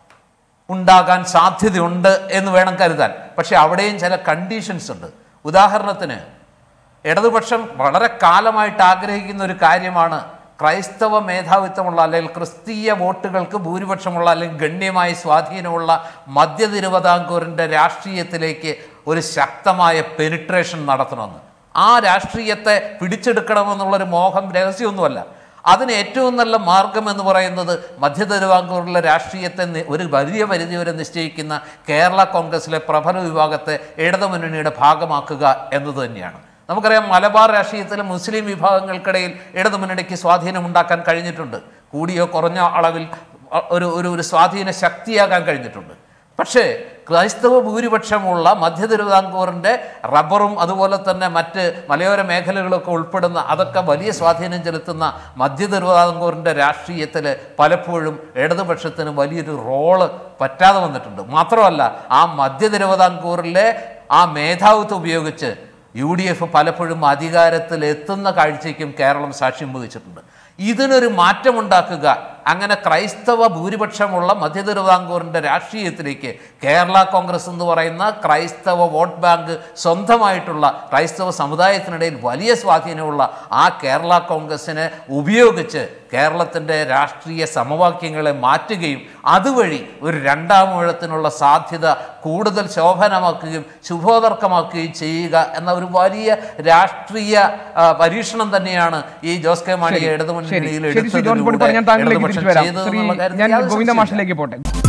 ഉണ്ടാകാൻ സാധ്യതയുണ്ട് എന്ന് വേണം കരുതാൻ പക്ഷെ അവിടെയും ചില കണ്ടീഷൻസ് ഉണ്ട് ഉദാഹരണത്തിന് ഇടതുപക്ഷം വളരെ കാലമായിട്ട് ആഗ്രഹിക്കുന്ന ഒരു കാര്യമാണ് ക്രൈസ്തവ മേധാവിത്വമുള്ള അല്ലെങ്കിൽ ക്രിസ്തീയ വോട്ടുകൾക്ക് ഭൂരിപക്ഷമുള്ള അല്ലെങ്കിൽ ഗണ്യമായ സ്വാധീനമുള്ള മധ്യ തിരുവിതാംകൂറിൻ്റെ രാഷ്ട്രീയത്തിലേക്ക് ഒരു ശക്തമായ പെനിട്രേഷൻ നടത്തണമെന്ന് ആ രാഷ്ട്രീയത്തെ പിടിച്ചെടുക്കണമെന്നുള്ളൊരു മോഹം രഹസ്യമൊന്നുമല്ല അതിന് ഏറ്റവും നല്ല മാർഗം എന്ന് പറയുന്നത് മധ്യ തിരുവിതാംകൂറിലെ രാഷ്ട്രീയത്തെ നി- ഒരു വലിയ പരിധി വരെ നിശ്ചയിക്കുന്ന കേരള കോൺഗ്രസിലെ പ്രബല വിഭാഗത്തെ ഇടതുമുന്നണിയുടെ ഭാഗമാക്കുക എന്നത് തന്നെയാണ് നമുക്കറിയാം മലബാർ രാഷ്ട്രീയത്തിലെ മുസ്ലിം വിഭാഗങ്ങൾക്കിടയിൽ ഇടതുമുന്നണിക്ക് സ്വാധീനം ഉണ്ടാക്കാൻ കഴിഞ്ഞിട്ടുണ്ട് കൂടിയോ കുറഞ്ഞ അളവിൽ അ- ഒരു ഒരു ഒരു സ്വാധീന ശക്തിയാകാൻ കഴിഞ്ഞിട്ടുണ്ട് പക്ഷേ ക്രൈസ്തവ ഭൂരിപക്ഷമുള്ള മധ്യ തിരുവിതാംകൂറിൻ്റെ റബ്ബറും അതുപോലെ തന്നെ മറ്റ് മലയോര മേഖലകളൊക്കെ ഉൾപ്പെടുന്ന അതൊക്കെ വലിയ സ്വാധീനം ചെലുത്തുന്ന മധ്യ തിരുവിതാംകൂറിൻ്റെ രാഷ്ട്രീയത്തിൽ പലപ്പോഴും ഇടതുപക്ഷത്തിന് വലിയൊരു റോള് പറ്റാതെ വന്നിട്ടുണ്ട് മാത്രമല്ല ആ മധ്യ തിരുവിതാംകൂറിലെ ആ മേധാവിത്വം ഉപയോഗിച്ച് യു ഡി എഫ് പലപ്പോഴും അധികാരത്തിൽ എത്തുന്ന കാഴ്ചയ്ക്കും കേരളം സാക്ഷ്യം വഹിച്ചിട്ടുണ്ട് ഇതിനൊരു മാറ്റമുണ്ടാക്കുക അങ്ങനെ ക്രൈസ്തവ ഭൂരിപക്ഷമുള്ള മധ്യ തിരുവിതാംകൂറിൻ്റെ രാഷ്ട്രീയത്തിലേക്ക് കേരള കോൺഗ്രസ് എന്ന് പറയുന്ന ക്രൈസ്തവ വോട്ട് ബാങ്ക് സ്വന്തമായിട്ടുള്ള ക്രൈസ്തവ സമുദായത്തിനിടയിൽ വലിയ സ്വാധീനമുള്ള ആ കേരള കോൺഗ്രസിനെ ഉപയോഗിച്ച് കേരളത്തിൻ്റെ രാഷ്ട്രീയ സമവാക്യങ്ങളെ മാറ്റുകയും അതുവഴി ഒരു രണ്ടാം ഊഴത്തിനുള്ള സാധ്യത കൂടുതൽ ശോഭനമാക്കുകയും ശുഭോദർക്കമാക്കുകയും ചെയ്യുക എന്ന ഒരു വലിയ രാഷ്ട്രീയ ആ, പരീക്ഷണം തന്നെയാണ് ഈ ജോസ് കെ മാണിയെ ശരി ഇടതുമുന്നണിയിൽ ശരി ശ്രീ ജോൺ പൊടിപ്പാറ ഞാൻ താങ്കളിലേക്ക് തിരിച്ചു വരാം ശ്രീ ഞാൻ ഗോവിന്ദ ഇടതുപക്ഷം മാഷിലേക്ക് പോട്ടെ